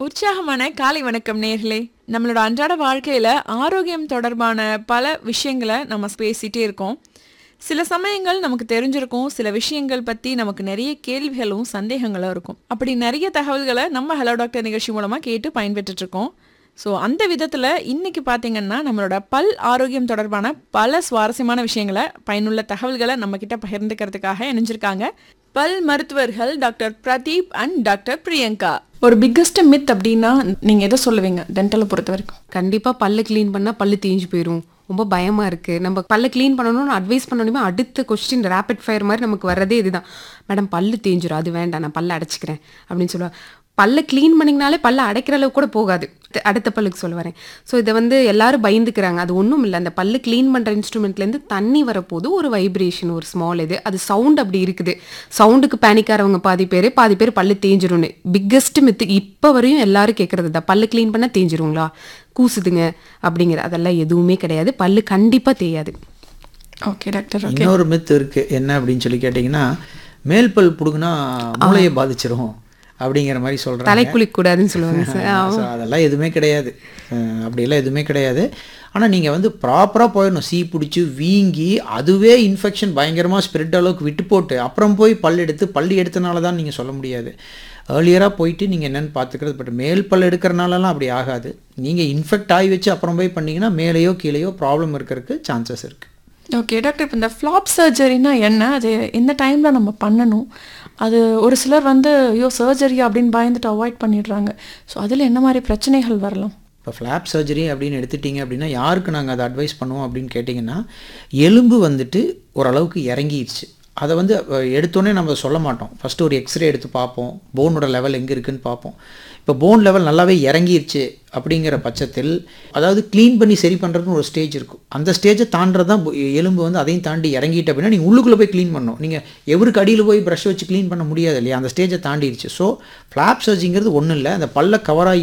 உற்சாகமான காலை வணக்கம் நேர்களே நம்மளோட அன்றாட வாழ்க்கையில ஆரோக்கியம் தொடர்பான பல விஷயங்களை நம்ம பேசிட்டே இருக்கோம் சில சமயங்கள் நமக்கு தெரிஞ்சிருக்கும் சில விஷயங்கள் பத்தி நமக்கு நிறைய கேள்விகளும் சந்தேகங்களும் இருக்கும் அப்படி நிறைய தகவல்களை நம்ம ஹலோ டாக்டர் நிகழ்ச்சி மூலமா கேட்டு பயன்பெற்றுட்டு இருக்கோம் ஸோ அந்த விதத்தில் இன்னைக்கு பார்த்தீங்கன்னா நம்மளோட பல் ஆரோக்கியம் தொடர்பான பல சுவாரஸ்யமான விஷயங்களை பயனுள்ள தகவல்களை நம்ம கிட்ட பகிர்ந்துக்கிறதுக்காக இணைஞ்சிருக்காங்க பல் மருத்துவர்கள் doctor Pradeep and doctor Priyanka ஒரு பிக்கஸ்ட் மித் அப்படின்னா நீங்கள் எதை சொல்லுவீங்க டென்டலை பொறுத்த வரைக்கும் கண்டிப்பாக பல்லு க்ளீன் பண்ணால் பல்லு தேஞ்சு போயிடும் ரொம்ப பயமாக இருக்குது நம்ம பல்ல க்ளீன் பண்ணணும்னு அட்வைஸ் பண்ணணுமே அடுத்த கொஸ்டின் ரேபிட் ஃபயர் மாதிரி நமக்கு வர்றதே இதுதான் மேடம் பல்லு தேஞ்சிரும் அது வேண்டாம் நான் பல்ல அடைச்சிக்கிறேன் அப்படின்னு சொல்லுவா பல்ல க்ளீன் பண்ணிங்கனாலே பல்ல அடைக்கிற அளவுக்கு கூட போகாது த- அடுத்த பல்லுக்கு சொல்ல வரேன் ஸோ இதை வந்து எல்லாரும் பயந்துக்கிறாங்க அது ஒன்றும் இல்லை அந்த பல்லு க்ளீன் பண்ணுற இன்ஸ்ட்ருமெண்ட்லேருந்து தண்ணி வரப்போது ஒரு வைப்ரேஷன் ஒரு ஸ்மால் இது அது சவுண்ட் அப்படி இருக்குது சவுண்டுக்கு பேனிக்காரவங்க பாதி பேர் பாதி பேர் பல்லு தேஞ்சிரும்னு பிக்கஸ்ட் மித்து இப்போ வரையும் எல்லாரும் கேட்குறது தான் பல்லு க்ளீன் பண்ணால் தேஞ்சிருங்களா கூசுதுங்க அப்படிங்கிற அதெல்லாம் எதுவுமே கிடையாது பல்லு கண்டிப்பாக தேயாது ஓகே டாக்டர் இன்னொரு மித்து இருக்கு என்ன அப்படின்னு சொல்லி கேட்டிங்கன்னா மேல் பல் புடுங்கினா மூளையை பாதிச்சிரும் அப்படிங்கிற மாதிரி சொல்கிறாங்க தலை குளிக்கக்கூடாதுன்னு சொல்லுவாங்க சார் So, அதெல்லாம் எதுவுமே கிடையாது அஹ் அப்படியெல்லாம் எதுவுமே கிடையாது ஆனால் நீங்கள் வந்து ப்ராப்பராக போயிடணும் சீ பிடிச்சி வீங்கி அதுவே இன்ஃபெக்ஷன் பயங்கரமாக ஸ்ப்ரெட் அளவுக்கு விட்டு போட்டு அப்புறம் போய் பல் எடுத்து பல் எடுத்தனால தான் நீங்கள் சொல்ல முடியாது ஏர்லியராக போயிட்டு நீங்கள் என்னென்னு பார்த்துக்கிறது பட் மேல் பல் எடுக்கிறனாலலாம் அப்படி ஆகாது நீங்கள் இன்ஃபெக்ட் ஆகி வச்சு அப்புறம் போய் பண்ணீங்கன்னா மேலேயோ கீழேயோ ப்ராப்ளம் இருக்கிறதுக்கு சான்சஸ் இருக்குது ஓகே டாக்டர் இப்போ இந்த ஃப்ளாப் சர்ஜரினா என்ன அது எந்த டைமில் நம்ம பண்ணணும் அது ஒரு சிலர் வந்து ஐயோ சர்ஜரி அப்படின்னு பயந்துட்டு அவாய்ட் பண்ணிடுறாங்க ஸோ அதில் என்ன மாதிரி பிரச்சனைகள் வரலாம் இப்போ ஃப்ளாப் சர்ஜரி அப்படின்னு எடுத்துட்டீங்க அப்படின்னா யாருக்கு நாங்கள் அதை அட்வைஸ் பண்ணுவோம் அப்படின்னு கேட்டிங்கன்னா எலும்பு வந்துட்டு ஓரளவுக்கு இறங்கிடுச்சு அதை வந்து அஹ், எடுத்தோன்னே நம்ம சொல்ல மாட்டோம் ஃபஸ்ட்டு ஒரு எக்ஸ்ரே எடுத்து பார்ப்போம் போனோட லெவல் எங்கே இருக்குன்னு பார்ப்போம் இப்போ போன் லெவல் நல்லாவே இறங்கிருச்சு அப்படிங்கிற பட்சத்தில் அதாவது க்ளீன் பண்ணி சரி பண்ணுறதுன்னு ஒரு ஸ்டேஜ் இருக்கும் அந்த ஸ்டேஜை தாண்டது தான் எலும்பு வந்து அதையும் தாண்டி இறங்கிட்டு அப்படின்னா நீங்கள் உள்ளுக்குள்ளே போய் க்ளீன் பண்ணணும் நீங்கள் எவருக்கு அடியில் போய் ப்ரஷ் வச்சு க்ளீன் பண்ண முடியாது இல்லையா அந்த ஸ்டேஜை தாண்டிடுச்சு ஸோ ஃப்ளாப் சர்ஜிங்கிறது ஒன்றும் இல்லை அந்த பல்ல கவராகி